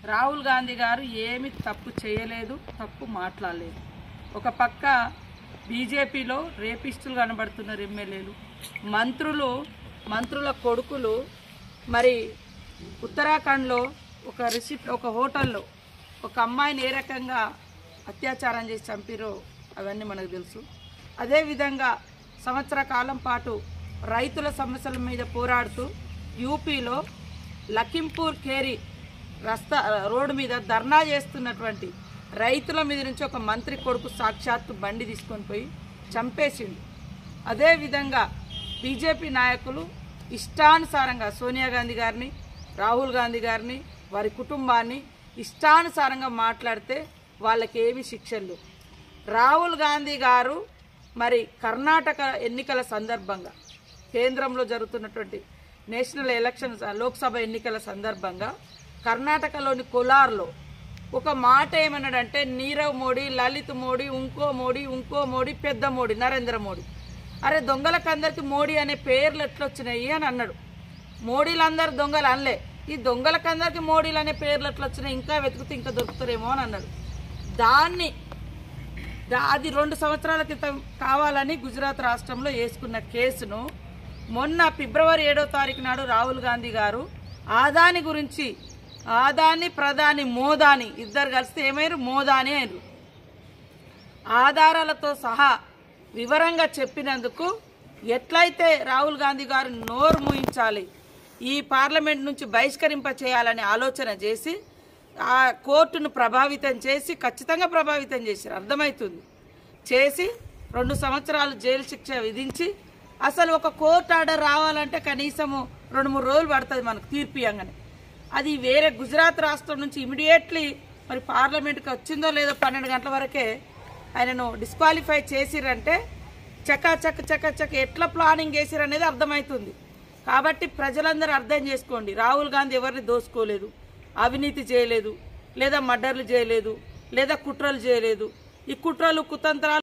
రాహుల్ గాంధీ గారు ఏమి తప్పు చేయలేదు తప్పు మాట్లాడలేదు ఒక పక్క బీజేపీలో రేపిస్టులు కనబడుతున్నారు ఎమ్మెల్యేలు మంత్రులు మంత్రుల కొడుకులు మరి ఉత్తరాఖండ్లో ఒక రిసిప్ట్ ఒక హోటల్లో ఒక అమ్మాయిని ఏ రకంగా అత్యాచారం చేసి చంపిరో అవన్నీ మనకు తెలుసు అదేవిధంగా సంవత్సర కాలం పాటు రైతుల సమస్యల మీద పోరాడుతూ యూపీలో లఖింపూర్ ఖేరి రస్తా రోడ్డు మీద ధర్నా చేస్తున్నటువంటి రైతుల మీద నుంచి ఒక మంత్రి కొడుకు సాక్షాత్తు బండి తీసుకొని పోయి చంపేసిండు అదేవిధంగా బీజేపీ నాయకులు ఇష్టానుసారంగా సోనియా గాంధీ గారిని రాహుల్ గాంధీ గారిని వారి కుటుంబాన్ని ఇష్టానుసారంగా మాట్లాడితే వాళ్ళకి ఏమి శిక్షలు లేవు. రాహుల్ గాంధీ గారు మరి కర్ణాటక ఎన్నికల సందర్భంగా కేంద్రంలో జరుగుతున్నటువంటి నేషనల్ ఎలక్షన్స్ లోక్సభ ఎన్నికల సందర్భంగా కర్ణాటకలోని కోలార్లో ఒక మాట ఏమన్నాడంటే నీరవ్ మోడీ లలిత్ మోడీ ఇంకో మోడీ ఇంకో మోడీ పెద్ద మోడీ నరేంద్ర మోడీ అరే దొంగలకందరికి మోడీ అనే పేర్లు ఎట్లొచ్చినాయి అని అన్నాడు మోడీలందరూ దొంగలు అనలే ఈ దొంగలకందరికి మోడీలు అనే పేర్లు ఎట్లా వచ్చినాయి ఇంకా వెతుకుతే ఇంకా దొరుకుతారేమో అని అన్నాడు దాన్ని దా- అది రెండు సంవత్సరాల క్రితం కావాలని గుజరాత్ రాష్ట్రంలో వేసుకున్న కేసును మొన్న ఫిబ్రవరి ఏడో తారీఖు నాడు రాహుల్ గాంధీ గారు ఆదాని గురించి ఆదాని ప్రధాని మోదాని ఇద్దరు కలిస్తే ఏమైరు మోదాని అయినరు ఆధారాలతో సహా వివరంగా చెప్పినందుకు ఎట్లయితే రాహుల్ గాంధీ గారు నోరు మూయించాలి ఈ పార్లమెంట్ నుంచి బహిష్కరింప చేయాలని ఆలోచన చేసి ఆ కోర్టును ప్రభావితం చేసి ఖచ్చితంగా ప్రభావితం చేశారు అర్థమవుతుంది చేసి రెండు సంవత్సరాలు జైలు శిక్ష విధించి అసలు ఒక కోర్టు ఆర్డర్ రావాలంటే కనీసము రెండు మూడు రోజులు పడుతుంది మనకు తీర్పు ఇవ్వగానే అది వేరే గుజరాత్ రాష్ట్రం నుంచి ఇమీడియట్లీ మరి పార్లమెంట్కి వచ్చిందో లేదో పన్నెండు గంటల వరకే ఆయనను డిస్క్వాలిఫై చేసిరంటే చక్క చక్క చక్క చక్క ఎట్లా ప్లానింగ్ చేసిరు అనేది అర్థమవుతుంది కాబట్టి ప్రజలందరూ అర్థం చేసుకోండి రాహుల్ గాంధీ ఎవరిని దోసుకోలేదు అవినీతి చేయలేదు లేదా మర్డర్లు చేయలేదు లేదా కుట్రలు చేయలేదు ఈ కుట్రలు కుతంత్రాలు